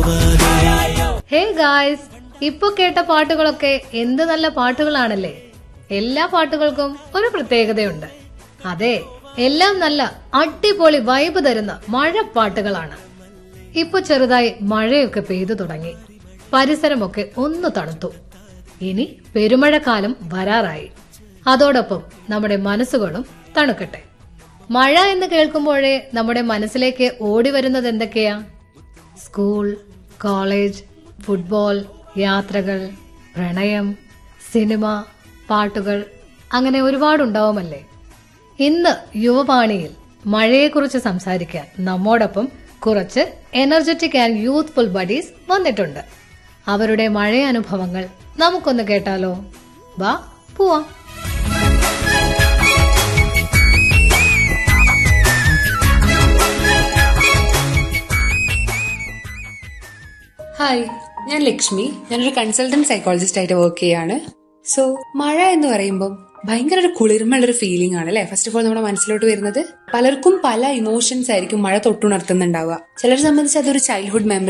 hey guys ഇപ്പൊ കേട്ട പാട്ടുകളൊക്കെ എന്ത് നല്ല പാട്ടുകളാണല്ലേ എല്ലാ പാട്ടുകൾക്കും ഒരു പ്രത്യേകതയുണ്ട് അതെ എല്ലാം നല്ല അടിപൊളി വൈബ് തരുന്ന മഴ പാട്ടുകളാണ് ഇപ്പൊ ചെറുതായി മഴയൊക്കെ പെയ്തു തുടങ്ങി പരിസരമൊക്കെ ഒന്ന് തണുത്തു ഇനി പെരുമഴക്കാലം വരാറായി അതോടൊപ്പം നമ്മുടെ മനസ്സുകളും തണുക്കട്ടെ മഴ എന്ന് കേൾക്കുമ്പോഴേ നമ്മുടെ മനസ്സിലേക്ക് ഓടി വരുന്നത് എന്തൊക്കെയാ സ്കൂൾ കോളേജ് ഫുട്ബോൾ യാത്രകൾ പ്രണയം സിനിമ പാട്ടുകൾ അങ്ങനെ ഒരുപാടുണ്ടാവുമല്ലേ ഇന്ന് യുവപാണിയിൽ മഴയെക്കുറിച്ച് സംസാരിക്കാൻ നമ്മോടൊപ്പം കുറച്ച് എനർജറ്റിക് ആൻഡ് യൂത്ത്ഫുൾ ബഡീസ് വന്നിട്ടുണ്ട് അവരുടെ മഴ അനുഭവങ്ങൾ നമുക്കൊന്ന് കേട്ടാലോ വാ പോവാം ഹായ് ഞാൻ ലക്ഷ്മി ഞാനൊരു കൺസൾട്ടന്റ് സൈക്കോളജിസ്റ്റ് ആയിട്ട് വർക്ക് ചെയ്യാണ് സോ മഴ എന്ന് പറയുമ്പോൾ ഭയങ്കര ഒരു കുളിർമയുള്ള ഒരു ഫീലിംഗ് ആണ് അല്ലെ ഫസ്റ്റ് ഓഫ് ഓൾ നമ്മുടെ മനസ്സിലോട്ട് വരുന്നത് പലർക്കും പല ഇമോഷൻസ് ആയിരിക്കും മഴ തൊട്ടുണർത്തുന്നുണ്ടാവുക ചിലരെ സംബന്ധിച്ച് അതൊരു ചൈൽഡ്ഹുഡ് മെമ്മറി